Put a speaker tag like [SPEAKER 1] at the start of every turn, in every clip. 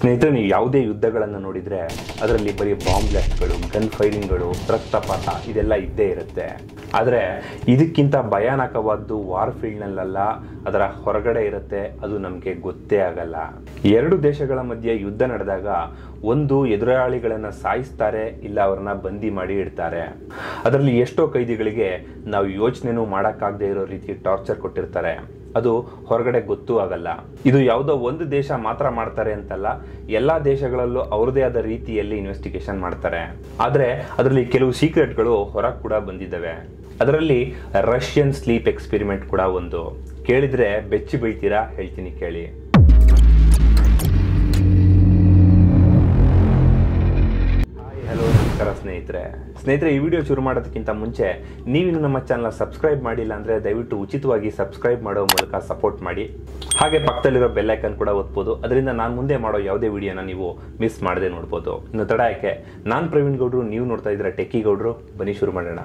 [SPEAKER 1] ಸ್ನೇಹಿತರೆ ನೀವು ಯಾವುದೇ ಯುದ್ಧಗಳನ್ನು ನೋಡಿದರೆ ಅದರಲ್ಲಿ ಬರೀ ಬಾಂಬ್ ಬ್ಲಾಸ್ಟ್ಗಳು ಗನ್ ಫೈರಿಂಗ್ಗಳು ರಕ್ತಪಾತ ಇದೆಲ್ಲ ಇದ್ದೇ ಇರುತ್ತೆ ಆದರೆ ಇದಕ್ಕಿಂತ ಭಯಾನಕವಾದ್ದು ವಾರ್ ಫೀಲ್ಡ್ನಲ್ಲ ಅದರ ಹೊರಗಡೆ ಇರುತ್ತೆ ಅದು ನಮಗೆ ಗೊತ್ತೇ ಆಗಲ್ಲ ಎರಡು ದೇಶಗಳ ಮಧ್ಯೆ ಯುದ್ಧ ನಡೆದಾಗ ಒಂದು ಎದುರಾಳಿಗಳನ್ನು ಸಾಯಿಸ್ತಾರೆ ಇಲ್ಲ ಅವ್ರನ್ನ ಬಂದಿ ಮಾಡಿ ಇಡ್ತಾರೆ ಅದರಲ್ಲಿ ಎಷ್ಟೋ ಕೈದಿಗಳಿಗೆ ನಾವು ಯೋಚನೆನೂ ಮಾಡೋಕ್ಕಾಗದೇ ಇರೋ ರೀತಿ ಟಾರ್ಚರ್ ಕೊಟ್ಟಿರ್ತಾರೆ ಅದು ಹೊರಗಡೆ ಗೊತ್ತೂ ಆಗಲ್ಲ ಇದು ಯಾವುದೋ ಒಂದು ದೇಶ ಮಾತ್ರ ಮಾಡ್ತಾರೆ ಅಂತಲ್ಲ ಎಲ್ಲಾ ದೇಶಗಳಲ್ಲೂ ಅವ್ರದೇ ಆದ ರೀತಿಯಲ್ಲಿ ಇನ್ವೆಸ್ಟಿಗೇಷನ್ ಮಾಡ್ತಾರೆ ಆದ್ರೆ ಅದರಲ್ಲಿ ಕೆಲವು ಸೀಕ್ರೆಟ್ಗಳು ಹೊರಗೆ ಕೂಡ ಬಂದಿದ್ದಾವೆ ಅದರಲ್ಲಿ ರಷ್ಯನ್ ಸ್ಲೀಪ್ ಎಕ್ಸ್ಪೆರಿಮೆಂಟ್ ಕೂಡ ಒಂದು ಕೇಳಿದ್ರೆ ಬೆಚ್ಚಿ ಬೀಳ್ತೀರಾ ಹೇಳ್ತೀನಿ ಕೇಳಿ ಹಾಯ್ ಹಲೋ ನಮಸ್ಕಾರ ಸ್ನೇಹಿತರೆ ಸ್ನೇಹಿತರೆ ಈ ವಿಡಿಯೋ ಶುರು ಮಾಡೋದಕ್ಕಿಂತ ಮುಂಚೆ ನೀವಿನ್ನು ನಮ್ಮ ಚಾನಲ್ ಸಬ್ಸ್ಕ್ರೈಬ್ ಮಾಡಿಲ್ಲ ಅಂದರೆ ದಯವಿಟ್ಟು ಉಚಿತವಾಗಿ ಸಬ್ಸ್ಕ್ರೈಬ್ ಮಾಡೋ ಮೂಲಕ ಸಪೋರ್ಟ್ ಮಾಡಿ ಹಾಗೆ ಪಕ್ಕದಲ್ಲಿರೋ ಬೆಲ್ ಐಕನ್ ಕೂಡ ಒತ್ಬೋದು ಅದರಿಂದ ನಾನು ಮುಂದೆ ಮಾಡೋ ಯಾವುದೇ ವಿಡಿಯೋನ ನೀವು ಮಿಸ್ ಮಾಡದೆ ನೋಡ್ಬೋದು ಇನ್ನು ತಡ ಯಾಕೆ ನಾನು ಪ್ರವೀಣ್ ಗೌಡ್ರು ನೀವು ನೋಡ್ತಾ ಇದ್ದೀರಾ ಟೆಕ್ಕಿ ಗೌಡ್ರು ಬನ್ನಿ ಶುರು ಮಾಡೋಣ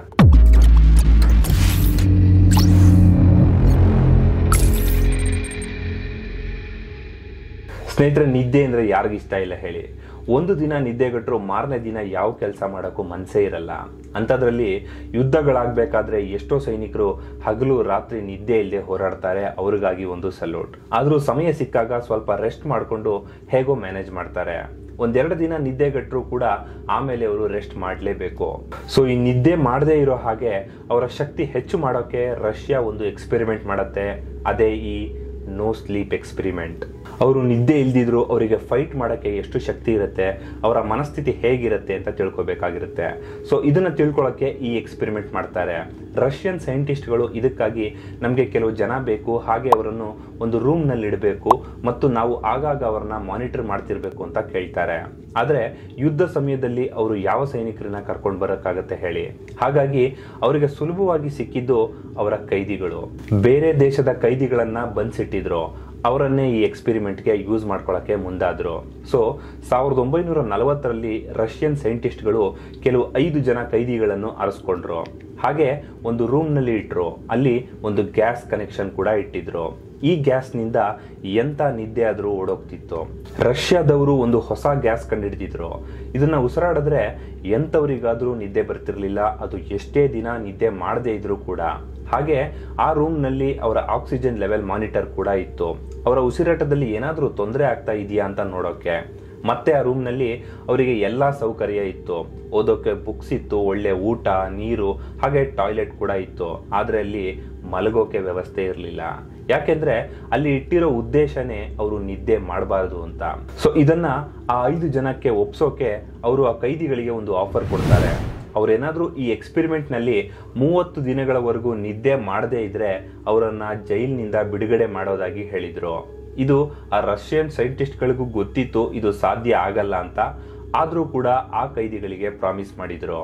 [SPEAKER 1] ಸ್ನೇಹಿತರೆ ನಿದ್ದೆ ಅಂದರೆ ಯಾರಿಗೂ ಇಷ್ಟ ಇಲ್ಲ ಹೇಳಿ ಒಂದು ದಿನ ನಿದ್ದೆಗಟ್ಟರು ಮಾರನೇ ದಿನ ಯಾವ ಕೆಲಸ ಮಾಡೋಕ್ಕೂ ಮನಸ್ಸೇ ಇರಲ್ಲ ಅಂಥದ್ರಲ್ಲಿ ಯುದ್ಧಗಳಾಗಬೇಕಾದ್ರೆ ಎಷ್ಟೋ ಸೈನಿಕರು ಹಗಲು ರಾತ್ರಿ ನಿದ್ದೆ ಇಲ್ಲದೆ ಹೋರಾಡ್ತಾರೆ ಅವ್ರಿಗಾಗಿ ಒಂದು ಸಲ್ಯೂಟ್ ಆದರೂ ಸಮಯ ಸಿಕ್ಕಾಗ ಸ್ವಲ್ಪ ರೆಸ್ಟ್ ಮಾಡಿಕೊಂಡು ಹೇಗೋ ಮ್ಯಾನೇಜ್ ಮಾಡ್ತಾರೆ ಒಂದೆರಡು ದಿನ ನಿದ್ದೆಗಟ್ಟರು ಕೂಡ ಆಮೇಲೆ ಅವರು ರೆಸ್ಟ್ ಮಾಡಲೇಬೇಕು ಸೊ ಈ ನಿದ್ದೆ ಮಾಡದೇ ಇರೋ ಹಾಗೆ ಅವರ ಶಕ್ತಿ ಹೆಚ್ಚು ಮಾಡೋಕ್ಕೆ ರಷ್ಯಾ ಒಂದು ಎಕ್ಸ್ಪೆರಿಮೆಂಟ್ ಮಾಡುತ್ತೆ ಅದೇ ಈ ನೋ ಸ್ಲೀಪ್ ಎಕ್ಸ್ಪೆರಿಮೆಂಟ್ ಅವರು ನಿದ್ದೆ ಇಲ್ದಿದ್ರು ಅವರಿಗೆ ಫೈಟ್ ಮಾಡೋಕ್ಕೆ ಎಷ್ಟು ಶಕ್ತಿ ಇರುತ್ತೆ ಅವರ ಮನಸ್ಥಿತಿ ಹೇಗಿರುತ್ತೆ ಅಂತ ತಿಳ್ಕೊಬೇಕಾಗಿರುತ್ತೆ ಸೊ ಇದನ್ನ ತಿಳ್ಕೊಳ್ಳೋಕ್ಕೆ ಈ ಎಕ್ಸ್ಪೆರಿಮೆಂಟ್ ಮಾಡ್ತಾರೆ ರಷ್ಯನ್ ಸೈಂಟಿಸ್ಟ್ಗಳು ಇದಕ್ಕಾಗಿ ನಮಗೆ ಕೆಲವು ಜನ ಬೇಕು ಹಾಗೆ ಅವರನ್ನು ಒಂದು ರೂಮ್ನಲ್ಲಿ ಇಡಬೇಕು ಮತ್ತು ನಾವು ಆಗಾಗ ಅವರನ್ನ ಮಾನಿಟರ್ ಮಾಡ್ತಿರ್ಬೇಕು ಅಂತ ಕೇಳ್ತಾರೆ ಆದರೆ ಯುದ್ಧ ಸಮಯದಲ್ಲಿ ಅವರು ಯಾವ ಸೈನಿಕರನ್ನ ಕರ್ಕೊಂಡು ಬರೋಕ್ಕಾಗತ್ತೆ ಹೇಳಿ ಹಾಗಾಗಿ ಅವರಿಗೆ ಸುಲಭವಾಗಿ ಸಿಕ್ಕಿದ್ದು ಅವರ ಕೈದಿಗಳು ಬೇರೆ ದೇಶದ ಕೈದಿಗಳನ್ನ ಬಂದ್ಸಿಟ್ಟಿದ್ರು ಅವರನ್ನೇ ಈ ಎಕ್ಸ್ಪೆರಿಮೆಂಟ್ಗೆ ಯೂಸ್ ಮಾಡ್ಕೊಳ್ಳೋಕ್ಕೆ ಮುಂದಾದರು ಸೊ ಸಾವಿರದ ಒಂಬೈನೂರ ನಲವತ್ತರಲ್ಲಿ ರಷ್ಯನ್ ಸೈಂಟಿಸ್ಟ್ಗಳು ಕೆಲವು ಐದು ಜನ ಕೈದಿಗಳನ್ನು ಅರಸ್ಕೊಂಡ್ರು ಹಾಗೆ ಒಂದು ರೂಮ್ನಲ್ಲಿ ಇಟ್ಟರು ಅಲ್ಲಿ ಒಂದು ಗ್ಯಾಸ್ ಕನೆಕ್ಷನ್ ಕೂಡ ಇಟ್ಟಿದ್ರು ಈ ಗ್ಯಾಸ್ನಿಂದ ಎಂಥ ನಿದ್ದೆ ಆದರೂ ಓಡೋಗ್ತಿತ್ತು ರಷ್ಯಾದವರು ಒಂದು ಹೊಸ ಗ್ಯಾಸ್ ಕಂಡುಹಿಡಿದಿದ್ರು ಇದನ್ನ ಉಸಿರಾಡಿದ್ರೆ ಎಂಥವರಿಗಾದರೂ ನಿದ್ದೆ ಬರ್ತಿರ್ಲಿಲ್ಲ ಅದು ಎಷ್ಟೇ ದಿನ ನಿದ್ದೆ ಮಾಡದೇ ಇದ್ರೂ ಕೂಡ ಹಾಗೆ ಆ ರೂಮ್ನಲ್ಲಿ ಅವರ ಆಕ್ಸಿಜನ್ ಲೆವೆಲ್ ಮಾನಿಟರ್ ಕೂಡ ಇತ್ತು ಅವರ ಉಸಿರಾಟದಲ್ಲಿ ಏನಾದರೂ ತೊಂದರೆ ಆಗ್ತಾ ಇದೆಯಾ ಅಂತ ನೋಡೋಕೆ ಮತ್ತೆ ಆ ರೂಮ್ನಲ್ಲಿ ಅವರಿಗೆ ಎಲ್ಲ ಸೌಕರ್ಯ ಇತ್ತು ಓದೋಕೆ ಬುಕ್ಸ್ ಇತ್ತು ಒಳ್ಳೆ ಊಟ ನೀರು ಹಾಗೆ ಟಾಯ್ಲೆಟ್ ಕೂಡ ಇತ್ತು ಆದರೆ ಅಲ್ಲಿ ಮಲಗೋಕೆ ವ್ಯವಸ್ಥೆ ಇರಲಿಲ್ಲ ಯಾಕೆಂದ್ರೆ ಅಲ್ಲಿ ಇಟ್ಟಿರೋ ಉದ್ದೇಶನೇ ಅವರು ನಿದ್ದೆ ಮಾಡಬಾರದು ಅಂತ ಸೊ ಇದನ್ನ ಆ ಐದು ಜನಕ್ಕೆ ಒಪ್ಸೋಕೆ ಅವರು ಆ ಕೈದಿಗಳಿಗೆ ಒಂದು ಆಫರ್ ಕೊಡ್ತಾರೆ ಅವರೇನಾದ್ರೂ ಈ ಎಕ್ಸ್ಪೆರಿಮೆಂಟ್ ನಲ್ಲಿ ಮೂವತ್ತು ದಿನಗಳವರೆಗೂ ನಿದ್ದೆ ಮಾಡದೇ ಇದ್ರೆ ಅವರನ್ನ ಜೈಲಿನಿಂದ ಬಿಡುಗಡೆ ಮಾಡೋದಾಗಿ ಹೇಳಿದ್ರು ಇದು ಆ ರಷ್ಯನ್ ಸೈಂಟಿಸ್ಟ್ಗಳಿಗೂ ಗೊತ್ತಿತ್ತು ಇದು ಸಾಧ್ಯ ಆಗಲ್ಲ ಅಂತ ಆದ್ರೂ ಕೂಡ ಆ ಕೈದಿಗಳಿಗೆ ಪ್ರಾಮಿಸ್ ಮಾಡಿದ್ರು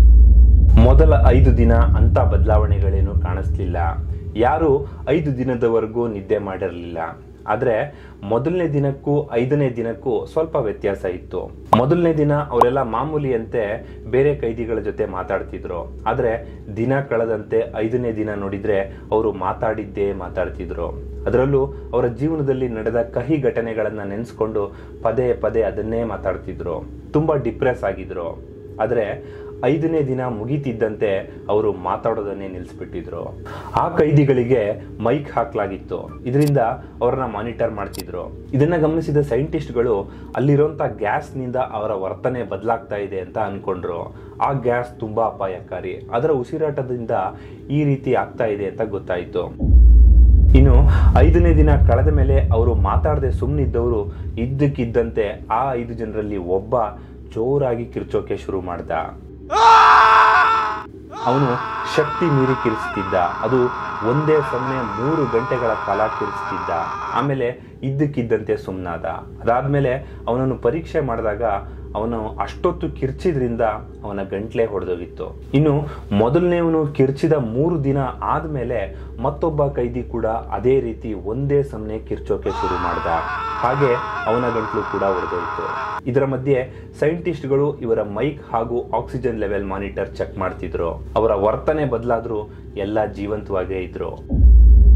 [SPEAKER 1] ಮೊದಲ ಐದು ದಿನ ಅಂತ ಬದಲಾವಣೆಗಳೇನು ಕಾಣಿಸ್ಲಿಲ್ಲ ಯಾರು ಐದು ದಿನದವರೆಗೂ ನಿದ್ದೆ ಮಾಡಿರಲಿಲ್ಲ ಆದ್ರೆ ಮೊದಲನೇ ದಿನಕ್ಕೂ ಐದನೇ ದಿನಕ್ಕೂ ಸ್ವಲ್ಪ ವ್ಯತ್ಯಾಸ ಇತ್ತು ಮೊದಲನೇ ದಿನ ಅವರೆಲ್ಲ ಮಾಮೂಲಿಯಂತೆ ಬೇರೆ ಕೈದಿಗಳ ಜೊತೆ ಮಾತಾಡ್ತಿದ್ರು ಆದ್ರೆ ದಿನ ಕಳೆದಂತೆ ಐದನೇ ದಿನ ನೋಡಿದ್ರೆ ಅವರು ಮಾತಾಡಿದ್ದೇ ಮಾತಾಡ್ತಿದ್ರು ಅದರಲ್ಲೂ ಅವರ ಜೀವನದಲ್ಲಿ ನಡೆದ ಕಹಿ ಘಟನೆಗಳನ್ನ ನೆನೆಸ್ಕೊಂಡು ಪದೇ ಪದೇ ಅದನ್ನೇ ಮಾತಾಡ್ತಿದ್ರು ತುಂಬಾ ಡಿಪ್ರೆಸ್ ಆಗಿದ್ರು ಆದ್ರೆ ಐದನೇ ದಿನ ಮುಗೀತಿದ್ದಂತೆ ಅವರು ಮಾತಾಡೋದನ್ನೇ ನಿಲ್ಲಿಸ್ಬಿಟ್ಟಿದ್ರು ಆ ಕೈದಿಗಳಿಗೆ ಮೈಕ್ ಹಾಕ್ಲಾಗಿತ್ತು ಇದರಿಂದ ಅವರನ್ನ ಮಾನಿಟರ್ ಮಾಡ್ತಿದ್ರು ಇದನ್ನ ಗಮನಿಸಿದ ಸೈಂಟಿಸ್ಟ್ಗಳು ಅಲ್ಲಿರುವಂತ ಗ್ಯಾಸ್ನಿಂದ ಅವರ ವರ್ತನೆ ಬದಲಾಗ್ತಾ ಇದೆ ಅಂತ ಅನ್ಕೊಂಡ್ರು ಆ ಗ್ಯಾಸ್ ತುಂಬಾ ಅಪಾಯಕಾರಿ ಅದರ ಉಸಿರಾಟದಿಂದ ಈ ರೀತಿ ಆಗ್ತಾ ಇದೆ ಅಂತ ಗೊತ್ತಾಯಿತು ಇನ್ನು ಐದನೇ ದಿನ ಕಳೆದ ಮೇಲೆ ಅವರು ಮಾತಾಡದೆ ಸುಮ್ಮನಿದ್ದವರು ಇದ್ದಕ್ಕಿದ್ದಂತೆ ಆ ಐದು ಜನರಲ್ಲಿ ಒಬ್ಬ ಜೋರಾಗಿ ಕಿರ್ಚೋಕೆ ಶುರು ಮಾಡ್ದ ಅವನು ಶಕ್ತಿ ಮೀರಿ ಕಿರಿಸ್ತಿದ್ದ ಅದು ಒಂದೇ ಸಮನೆ ಮೂರು ಗಂಟೆಗಳ ಕಾಲ ಕಿರಿಸ್ತಿದ್ದ ಆಮೇಲೆ ಇದ್ದಕ್ಕಿದ್ದಂತೆ ಸುಮ್ಮನಾದ ಅದಾದ್ಮೇಲೆ ಅವನನ್ನು ಪರೀಕ್ಷೆ ಮಾಡಿದಾಗ ಅವನು ಅಷ್ಟೊತ್ತು ಕಿರ್ಚಿದ್ರಿಂದ ಅವನ ಗಂಟ್ಲೆ ಹೊಡೆದೋಗಿತ್ತು ಇನ್ನು ಮೊದಲನೇವನು ಕಿರ್ಚಿದ ಮೂರು ದಿನ ಆದ್ಮೇಲೆ ಮತ್ತೊಬ್ಬ ಕೈದಿ ಕೂಡ ಅದೇ ರೀತಿ ಒಂದೇ ಸಮನೆ ಕಿರ್ಚೋಕೆ ಶುರು ಮಾಡ್ದ ಹಾಗೆ ಅವನ ಗಂಟ್ಲು ಕೂಡ ಹೊಡೆದೋಯ್ತು ಇದರ ಮಧ್ಯೆ ಸೈಂಟಿಸ್ಟ್ಗಳು ಇವರ ಮೈಕ್ ಹಾಗೂ ಆಕ್ಸಿಜನ್ ಲೆವೆಲ್ ಮಾನಿಟರ್ ಚೆಕ್ ಮಾಡ್ತಿದ್ರು ಅವರ ವರ್ತನೆ ಬದಲಾದ್ರೂ ಎಲ್ಲ ಜೀವಂತವಾಗೇ ಇದ್ರು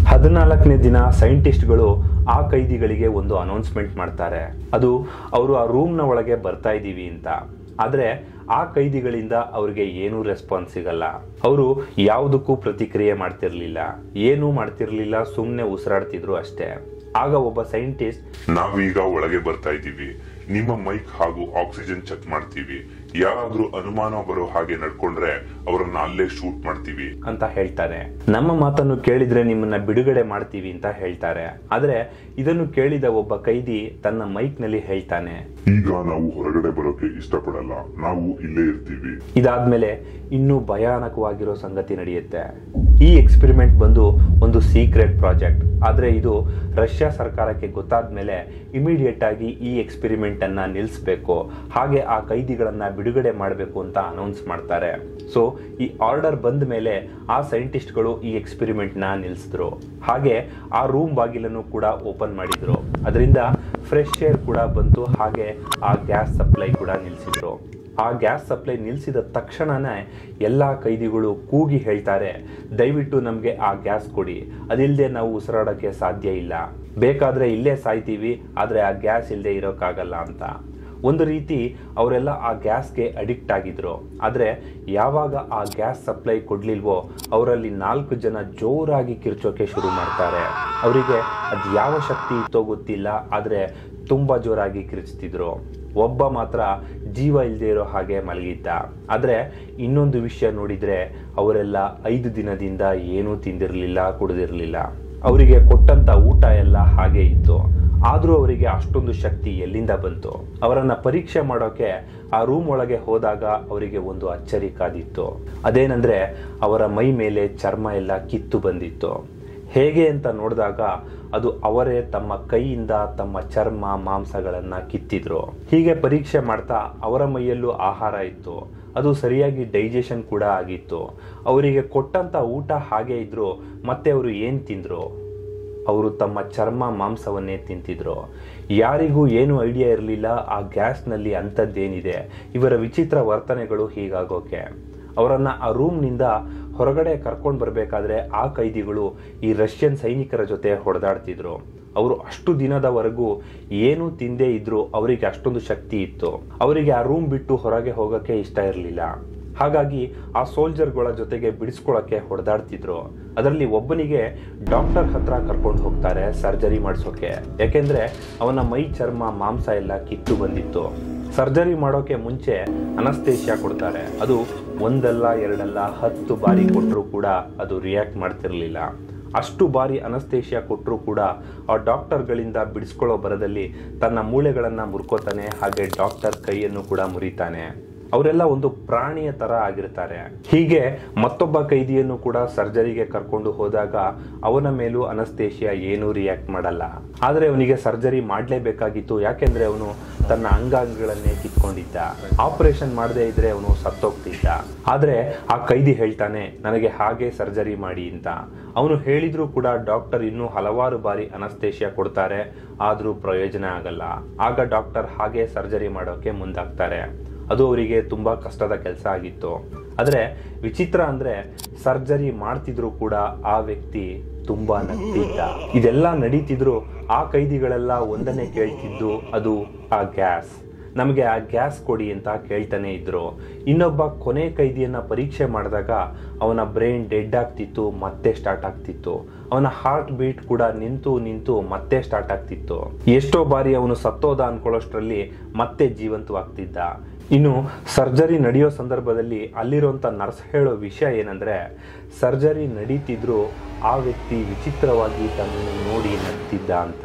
[SPEAKER 1] ಹದಿನಾಲ್ಕನೇ ದಿನ ಸೈಂಟಿಸ್ಟ್ಗಳು ಆ ಕೈದಿಗಳಿಗೆ ಒಂದು ಅನೌನ್ಸ್ಮೆಂಟ್ ಮಾಡ್ತಾರೆ ಅದು ಅವರು ಆ ರೂಮ್ನ ಒಳಗೆ ಬರ್ತಾ ಇದ್ದೀವಿ ಅಂತ ಆದರೆ ಆ ಕೈದಿಗಳಿಂದ ಅವರಿಗೆ ಏನೂ ರೆಸ್ಪಾನ್ಸ್ ಸಿಗಲ್ಲ ಅವರು ಯಾವುದಕ್ಕೂ ಪ್ರತಿಕ್ರಿಯೆ ಮಾಡ್ತಿರ್ಲಿಲ್ಲ ಏನೂ ಮಾಡ್ತಿರ್ಲಿಲ್ಲ ಸುಮ್ಮನೆ ಉಸಿರಾಡ್ತಿದ್ರು ಅಷ್ಟೇ ಆಗ ಒಬ್ಬ ಸೈಂಟಿಸ್ಟ್
[SPEAKER 2] ನಾವೀಗ ಒಳಗೆ ಬರ್ತಾ ಇದ್ದೀವಿ ನಿಮ್ಮ ಮೈಕ್ ಹಾಗೂ ಆಕ್ಸಿಜನ್ ಚೆಕ್ ಮಾಡ್ತೀವಿ ಯಾರಾದ್ರೂ ಅನುಮಾನ ಬರೋ ಹಾಗೆ ನಡ್ಕೊಂಡ್ರೆ ಅವರನ್ನ ಅಲ್ಲೇ ಶೂಟ್ ಮಾಡ್ತೀವಿ
[SPEAKER 1] ಅಂತ ಹೇಳ್ತಾರೆ ನಮ್ಮ ಮಾತನ್ನು ಕೇಳಿದ್ರೆ ನಿಮ್ಮನ್ನ ಬಿಡುಗಡೆ ಮಾಡ್ತೀವಿ ಅಂತ ಹೇಳ್ತಾರೆ ಆದ್ರೆ ಇದನ್ನು ಕೇಳಿದ ಒಬ್ಬ ಕೈದಿ ತನ್ನ ಮೈಕ್ ನಲ್ಲಿ ಹೇಳ್ತಾನೆ
[SPEAKER 2] ಈಗ ನಾವು ಹೊರಗಡೆ ಬರೋಕೆ ಇಷ್ಟಪಡಲ್ಲ ನಾವು ಇಲ್ಲೇ ಇರ್ತೀವಿ
[SPEAKER 1] ಇದಾದ್ಮೇಲೆ ಇನ್ನೂ ಭಯಾನಕವಾಗಿರೋ ಸಂಗತಿ ನಡೆಯುತ್ತೆ ಈ ಎಕ್ಸ್ಪೆರಿಮೆಂಟ್ ಬಂದು ಒಂದು ಸೀಕ್ರೆಟ್ ಪ್ರಾಜೆಕ್ಟ್ ಆದ್ರೆ ಇದು ರಷ್ಯಾ ಸರ್ಕಾರಕ್ಕೆ ಗೊತ್ತಾದ್ಮೇಲೆ ಇಮಿಡಿಯೇಟ್ ಆಗಿ ಈ ಎಕ್ಸ್ಪೆರಿಮೆಂಟ್ ಅನ್ನ ನಿಲ್ಲಿಸಬೇಕು ಹಾಗೆ ಆ ಕೈದಿಗಳನ್ನ ಬಿಡುಗಡೆ ಮಾಡಬೇಕು ಅಂತ ಅನೌನ್ಸ್ ಮಾಡ್ತಾರೆ ಸೊ ಈ ಆರ್ಡರ್ ಬಂದ ಮೇಲೆ ಆ ಸೈಂಟಿಸ್ಟ್ಗಳು ಈ ಎಕ್ಸ್ಪೆರಿಮೆಂಟ್ ನ ನಿಲ್ಲಿಸಿದ್ರು ಹಾಗೆ ಆ ರೂಮ್ ಬಾಗಿಲನ್ನು ಕೂಡ ಓಪನ್ ಮಾಡಿದ್ರು ಅದರಿಂದ ಫ್ರೆಶ್ ಏರ್ ಕೂಡ ಬಂತು ಹಾಗೆ ಆ ಗ್ಯಾಸ್ ಸಪ್ಲೈ ಕೂಡ ನಿಲ್ಲಿಸಿದ್ರು ಆ ಗ್ಯಾಸ್ ಸಪ್ಲೈ ನಿಲ್ಲಿಸಿದ ತಕ್ಷಣನೇ ಎಲ್ಲ ಕೈದಿಗಳು ಕೂಗಿ ಹೇಳ್ತಾರೆ ದಯವಿಟ್ಟು ನಮಗೆ ಆ ಗ್ಯಾಸ್ ಕೊಡಿ ಅದಿಲ್ಲದೆ ನಾವು ಉಸಿರಾಡೋಕ್ಕೆ ಸಾಧ್ಯ ಇಲ್ಲ ಬೇಕಾದ್ರೆ ಇಲ್ಲೇ ಸಾಯ್ತೀವಿ ಆದರೆ ಆ ಗ್ಯಾಸ್ ಇಲ್ಲದೆ ಇರೋಕ್ಕಾಗಲ್ಲ ಅಂತ ಒಂದು ರೀತಿ ಅವರೆಲ್ಲ ಆ ಗ್ಯಾಸ್ಗೆ ಅಡಿಕ್ಟ್ ಆಗಿದ್ರು ಆದರೆ ಯಾವಾಗ ಆ ಗ್ಯಾಸ್ ಸಪ್ಲೈ ಕೊಡ್ಲಿಲ್ವೋ ಅವರಲ್ಲಿ ನಾಲ್ಕು ಜನ ಜೋರಾಗಿ ಕಿರ್ಚೋಕೆ ಶುರು ಮಾಡ್ತಾರೆ ಅವರಿಗೆ ಅದು ಯಾವ ಶಕ್ತಿ ಇತ್ತೋ ಗೊತ್ತಿಲ್ಲ ಆದರೆ ತುಂಬ ಜೋರಾಗಿ ಕಿರ್ಚ್ತಿದ್ರು ಒಬ್ಬ ಮಾತ್ರ ಜೀವ ಇಲ್ಲದೆ ಇರೋ ಹಾಗೆ ಮಲಗಿದ್ದ ಆದರೆ ಇನ್ನೊಂದು ವಿಷಯ ನೋಡಿದರೆ ಅವರೆಲ್ಲ ಐದು ದಿನದಿಂದ ಏನೂ ತಿಂದಿರಲಿಲ್ಲ ಕುಡಿದಿರಲಿಲ್ಲ ಅವರಿಗೆ ಕೊಟ್ಟಂತ ಊಟ ಎಲ್ಲ ಹಾಗೆ ಇತ್ತು ಆದರೂ ಅವರಿಗೆ ಅಷ್ಟೊಂದು ಶಕ್ತಿ ಎಲ್ಲಿಂದ ಬಂತು ಅವರನ್ನ ಪರೀಕ್ಷೆ ಮಾಡೋಕೆ ಆ ರೂಮ್ ಒಳಗೆ ಹೋದಾಗ ಅವರಿಗೆ ಒಂದು ಅಚ್ಚರಿ ಕಾದಿತ್ತು ಅದೇನಂದ್ರೆ ಅವರ ಮೈ ಮೇಲೆ ಚರ್ಮ ಎಲ್ಲ ಕಿತ್ತು ಬಂದಿತ್ತು ಹೇಗೆ ಅಂತ ನೋಡಿದಾಗ ಅದು ಅವರೇ ತಮ್ಮ ಕೈಯಿಂದ ತಮ್ಮ ಚರ್ಮ ಮಾಂಸಗಳನ್ನ ಕಿತ್ತಿದ್ರು ಹೀಗೆ ಪರೀಕ್ಷೆ ಮಾಡ್ತಾ ಅವರ ಮೈಯಲ್ಲೂ ಆಹಾರ ಇತ್ತು ಅದು ಸರಿಯಾಗಿ ಡೈಜೆಷನ್ ಕೂಡ ಆಗಿತ್ತು ಅವರಿಗೆ ಕೊಟ್ಟಂತ ಊಟ ಹಾಗೆ ಇದ್ರು ಮತ್ತೆ ಅವರು ಏನ್ ತಿಂದ್ರು ಅವರು ತಮ್ಮ ಚರ್ಮ ಮಾಂಸವನ್ನೇ ತಿಂತಿದ್ರು ಯಾರಿಗೂ ಏನು ಐಡಿಯಾ ಇರಲಿಲ್ಲ ಆ ಗ್ಯಾಸ್ನಲ್ಲಿ ಅಂಥದ್ದೇನಿದೆ ಇವರ ವಿಚಿತ್ರ ವರ್ತನೆಗಳು ಹೀಗಾಗೋಕೆ ಅವರನ್ನ ಆ ರೂಮ್ನಿಂದ ಹೊರಗಡೆ ಕರ್ಕೊಂಡು ಬರಬೇಕಾದ್ರೆ ಆ ಕೈದಿಗಳು ಈ ರಷ್ಯನ್ ಸೈನಿಕರ ಜೊತೆ ಹೊಡೆದಾಡ್ತಿದ್ರು ಅವರು ಅಷ್ಟು ದಿನದವರೆಗೂ ಏನೂ ತಿಂದೇ ಇದ್ರು ಅವರಿಗೆ ಅಷ್ಟೊಂದು ಶಕ್ತಿ ಇತ್ತು ಅವರಿಗೆ ಆ ರೂಮ್ ಬಿಟ್ಟು ಹೊರಗೆ ಹೋಗೋಕ್ಕೆ ಇಷ್ಟ ಇರಲಿಲ್ಲ ಹಾಗಾಗಿ ಆ ಸೋಲ್ಜರ್ಗಳ ಜೊತೆಗೆ ಬಿಡಿಸ್ಕೊಳ್ಳೋಕೆ ಹೊಡೆದಾಡ್ತಿದ್ರು ಅದರಲ್ಲಿ ಒಬ್ಬನಿಗೆ ಡಾಕ್ಟರ್ ಹತ್ರ ಕರ್ಕೊಂಡು ಹೋಗ್ತಾರೆ ಸರ್ಜರಿ ಮಾಡಿಸೋಕೆ ಯಾಕೆಂದ್ರೆ ಅವನ ಮೈ ಚರ್ಮ ಮಾಂಸ ಎಲ್ಲ ಕಿತ್ತು ಬಂದಿತ್ತು ಸರ್ಜರಿ ಮಾಡೋಕೆ ಮುಂಚೆ ಅನಸ್ತೇಷಿಯಾ ಕೊಡ್ತಾರೆ ಅದು ಒಂದಲ್ಲ ಎರಡಲ್ಲ ಹತ್ತು ಬಾರಿ ಕೊಟ್ಟರು ಕೂಡ ಅದು ರಿಯಾಕ್ಟ್ ಮಾಡ್ತಿರ್ಲಿಲ್ಲ ಅಷ್ಟು ಬಾರಿ ಅನಸ್ತೇಷಿಯಾ ಕೊಟ್ಟರು ಕೂಡ ಆ ಡಾಕ್ಟರ್ಗಳಿಂದ ಬಿಡಿಸ್ಕೊಳ್ಳೋ ಬರದಲ್ಲಿ ತನ್ನ ಮೂಳೆಗಳನ್ನ ಮುರ್ಕೋತಾನೆ ಹಾಗೆ ಡಾಕ್ಟರ್ ಕೈಯನ್ನು ಕೂಡ ಮುರಿತಾನೆ ಅವರೆಲ್ಲ ಒಂದು ಪ್ರಾಣಿಯ ತರ ಆಗಿರ್ತಾರೆ ಹೀಗೆ ಮತ್ತೊಬ್ಬ ಕೈದಿಯನ್ನು ಕೂಡ ಸರ್ಜರಿಗೆ ಕರ್ಕೊಂಡು ಹೋದಾಗ ಅವನ ಮೇಲೂ ಅನಸ್ತೇಷಿಯಾ ಏನೂ ರಿಯಾಕ್ಟ್ ಮಾಡಲ್ಲ ಆದ್ರೆ ಅವನಿಗೆ ಸರ್ಜರಿ ಮಾಡಲೇಬೇಕಾಗಿತ್ತು ಯಾಕೆಂದ್ರೆ ಅವನು ತನ್ನ ಅಂಗಾಂಗಗಳನ್ನೇ ಕಿತ್ಕೊಂಡಿದ್ದ ಆಪರೇಷನ್ ಮಾಡದೇ ಇದ್ರೆ ಅವನು ಸತ್ತೋಗ್ತಿದ್ದ ಆದ್ರೆ ಆ ಕೈದಿ ಹೇಳ್ತಾನೆ ನನಗೆ ಹಾಗೆ ಸರ್ಜರಿ ಮಾಡಿ ಅಂತ ಅವನು ಹೇಳಿದ್ರು ಕೂಡ ಡಾಕ್ಟರ್ ಇನ್ನೂ ಹಲವಾರು ಬಾರಿ ಅನಸ್ತೇಷಿಯಾ ಕೊಡ್ತಾರೆ ಆದ್ರೂ ಪ್ರಯೋಜನ ಆಗಲ್ಲ ಆಗ ಡಾಕ್ಟರ್ ಹಾಗೆ ಸರ್ಜರಿ ಮಾಡೋಕೆ ಮುಂದಾಗ್ತಾರೆ ಅದು ಅವರಿಗೆ ತುಂಬಾ ಕಷ್ಟದ ಕೆಲಸ ಆಗಿತ್ತು ಆದರೆ ವಿಚಿತ್ರ ಅಂದ್ರೆ ಸರ್ಜರಿ ಮಾಡ್ತಿದ್ರು ಕೂಡ ಆ ವ್ಯಕ್ತಿ ತುಂಬಾ ನಗ್ತಿದ್ದ ಇದೆಲ್ಲ ನಡೀತಿದ್ರು ಆ ಕೈದಿಗಳೆಲ್ಲ ಒಂದನ್ನೇ ಕೇಳ್ತಿದ್ದು ಅದು ಆ ಗ್ಯಾಸ್ ನಮಗೆ ಆ ಗ್ಯಾಸ್ ಕೊಡಿ ಅಂತ ಕೇಳ್ತಾನೆ ಇದ್ರು ಇನ್ನೊಬ್ಬ ಕೊನೆ ಕೈದಿಯನ್ನ ಪರೀಕ್ಷೆ ಮಾಡಿದಾಗ ಅವನ ಬ್ರೈನ್ ಡೆಡ್ ಆಗ್ತಿತ್ತು ಮತ್ತೆ ಸ್ಟಾರ್ಟ್ ಆಗ್ತಿತ್ತು ಅವನ ಹಾರ್ಟ್ ಬೀಟ್ ಕೂಡ ನಿಂತು ನಿಂತು ಮತ್ತೆ ಸ್ಟಾರ್ಟ್ ಆಗ್ತಿತ್ತು ಎಷ್ಟೋ ಬಾರಿ ಅವನು ಸತ್ತೋದ ಅನ್ಕೊಳ್ಳೋಷ್ಟ್ರಲ್ಲಿ ಮತ್ತೆ ಜೀವಂತವಾಗ್ತಿದ್ದ ಇನ್ನು ಸರ್ಜರಿ ನಡೆಯೋ ಸಂದರ್ಭದಲ್ಲಿ ಅಲ್ಲಿರುವಂತ ನರ್ಸ್ ಹೇಳೋ ವಿಷಯ ಏನಂದ್ರೆ ಸರ್ಜರಿ ನಡೀತಿದ್ರು ಆ ವ್ಯಕ್ತಿ ವಿಚಿತ್ರವಾಗಿ ತನ್ನನ್ನು ನೋಡಿ ನಗ್ತಿದ್ದ ಅಂತ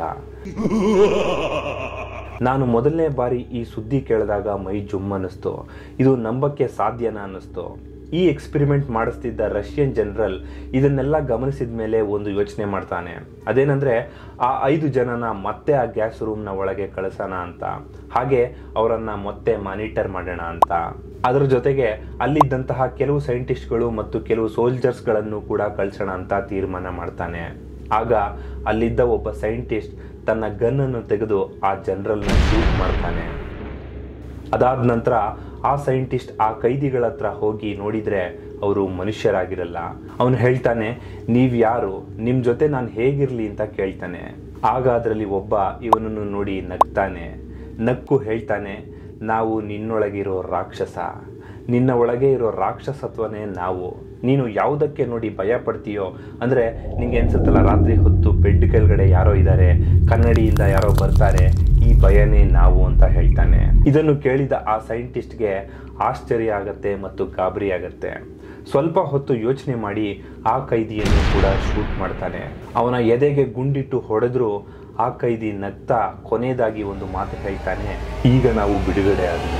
[SPEAKER 1] ನಾನು ಮೊದಲನೇ ಬಾರಿ ಈ ಸುದ್ದಿ ಕೇಳಿದಾಗ ಮೈ ಜುಮ್ ಅನ್ನಿಸ್ತು ಇದು ನಂಬಕ್ಕೆ ಸಾಧ್ಯನಾ ಅನ್ನಿಸ್ತು ಈ ಎಕ್ಸ್ಪೆರಿಮೆಂಟ್ ಮಾಡಿಸ್ತಿದ್ದ ರಷ್ಯನ್ ಜನರಲ್ ಇದನ್ನೆಲ್ಲ ಗಮನಿಸಿದ ಮೇಲೆ ಒಂದು ಯೋಚನೆ ಮಾಡ್ತಾನೆ ಅದೇನಂದ್ರೆ ಆ ಐದು ಜನನ ಮತ್ತೆ ಆ ಗ್ಯಾಸ್ ರೂಮ್ನ ಒಳಗೆ ಕಳಿಸೋಣ ಅಂತ ಹಾಗೆ ಅವರನ್ನ ಮತ್ತೆ ಮಾನಿಟರ್ ಮಾಡೋಣ ಅಂತ ಅದರ ಜೊತೆಗೆ ಅಲ್ಲಿದ್ದಂತಹ ಕೆಲವು ಸೈಂಟಿಸ್ಟ್ಗಳು ಮತ್ತು ಕೆಲವು ಸೋಲ್ಜರ್ಸ್ಗಳನ್ನು ಕೂಡ ಕಳಿಸೋಣ ಅಂತ ತೀರ್ಮಾನ ಮಾಡ್ತಾನೆ ಆಗ ಅಲ್ಲಿದ್ದ ಒಬ್ಬ ಸೈಂಟಿಸ್ಟ್ ತನ್ನ ಗನ್ನನ್ನು ತೆಗೆದು ಆ ಜನರಲ್ನ ಶೂಟ್ ಮಾಡ್ತಾನೆ ಅದಾದ ನಂತರ ಆ ಸೈಂಟಿಸ್ಟ್ ಆ ಕೈದಿಗಳ ಹತ್ರ ಹೋಗಿ ನೋಡಿದ್ರೆ ಅವರು ಮನುಷ್ಯರಾಗಿರಲ್ಲ ಅವನು ಹೇಳ್ತಾನೆ ನೀವ್ ಯಾರು ನಿಮ್ ಜೊತೆ ನಾನು ಹೇಗಿರ್ಲಿ ಅಂತ ಕೇಳ್ತಾನೆ ಆಗ ಅದರಲ್ಲಿ ಒಬ್ಬ ಇವನನ್ನು ನೋಡಿ ನಗ್ತಾನೆ ನಕ್ಕು ಹೇಳ್ತಾನೆ ನಾವು ನಿನ್ನೊಳಗಿರೋ ರಾಕ್ಷಸ ನಿನ್ನ ಒಳಗೆ ಇರೋ ರಾಕ್ಷಸತ್ವನೇ ನಾವು ನೀನು ಯಾವುದಕ್ಕೆ ನೋಡಿ ಭಯ ಪಡ್ತೀಯೋ ಅಂದರೆ ನಿಂಗೆ ಅನ್ಸುತ್ತಲ್ಲ ರಾತ್ರಿ ಹೊತ್ತು ಬೆಡ್ ಕೆಳಗಡೆ ಯಾರೋ ಇದ್ದಾರೆ ಕನ್ನಡಿಯಿಂದ ಯಾರೋ ಬರ್ತಾರೆ ಈ ಭಯನೇ ನಾವು ಅಂತ ಹೇಳ್ತಾನೆ ಇದನ್ನು ಕೇಳಿದ ಆ ಸೈಂಟಿಸ್ಟ್ಗೆ ಆಶ್ಚರ್ಯ ಆಗತ್ತೆ ಮತ್ತು ಗಾಬರಿ ಆಗತ್ತೆ ಸ್ವಲ್ಪ ಹೊತ್ತು ಯೋಚನೆ ಮಾಡಿ ಆ ಕೈದಿಯನ್ನು ಕೂಡ ಶೂಟ್ ಮಾಡ್ತಾನೆ ಅವನ ಎದೆಗೆ ಗುಂಡಿಟ್ಟು ಹೊಡೆದ್ರು ಆ ಕೈದಿ ನಗ್ತಾ ಕೊನೆಯದಾಗಿ ಒಂದು ಮಾತು ಹೇಳ್ತಾನೆ ಈಗ ನಾವು ಬಿಡುಗಡೆ ಆದ್ವಿ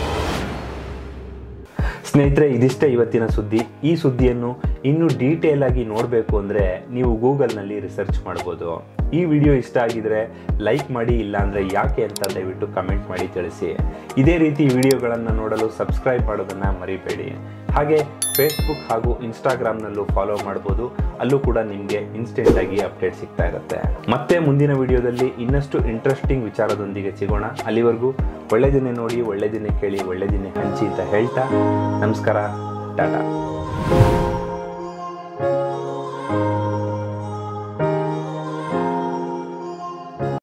[SPEAKER 1] ಸ್ನೇಹಿತರೆ ಇದಿಷ್ಟೇ ಇವತ್ತಿನ ಸುದ್ದಿ ಈ ಸುದ್ದಿಯನ್ನು ಇನ್ನೂ ಡೀಟೇಲ್ ಆಗಿ ನೋಡಬೇಕು ಅಂದರೆ ನೀವು ಗೂಗಲ್ನಲ್ಲಿ ರಿಸರ್ಚ್ ಮಾಡ್ಬೋದು ಈ ವಿಡಿಯೋ ಇಷ್ಟ ಆಗಿದ್ರೆ ಲೈಕ್ ಮಾಡಿ ಇಲ್ಲಾಂದರೆ ಯಾಕೆ ಅಂತ ದಯವಿಟ್ಟು ಕಮೆಂಟ್ ಮಾಡಿ ತಿಳಿಸಿ ಇದೇ ರೀತಿ ವಿಡಿಯೋಗಳನ್ನು ನೋಡಲು ಸಬ್ಸ್ಕ್ರೈಬ್ ಮಾಡೋದನ್ನು ಮರಿಬೇಡಿ ಹಾಗೆ ಫೇಸ್ಬುಕ್ ಹಾಗೂ ಇನ್ಸ್ಟಾಗ್ರಾಮ್ನಲ್ಲೂ ಫಾಲೋ ಮಾಡ್ಬೋದು ಅಲ್ಲೂ ಕೂಡ ನಿಮಗೆ ಇನ್ಸ್ಟೆಂಟ್ ಆಗಿ ಅಪ್ಡೇಟ್ ಸಿಗ್ತಾ ಇರುತ್ತೆ ಮತ್ತೆ ಮುಂದಿನ ವಿಡಿಯೋದಲ್ಲಿ ಇನ್ನಷ್ಟು ಇಂಟ್ರೆಸ್ಟಿಂಗ್ ವಿಚಾರದೊಂದಿಗೆ ಸಿಗೋಣ ಅಲ್ಲಿವರೆಗೂ ಒಳ್ಳೆದಿನೇ ನೋಡಿ ಒಳ್ಳೆದಿನೇ ಕೇಳಿ ಒಳ್ಳೆದಿನೇ ಹಂಚಿ ಅಂತ ಹೇಳ್ತಾ ನಮಸ್ಕಾರ ಟಾಟಾ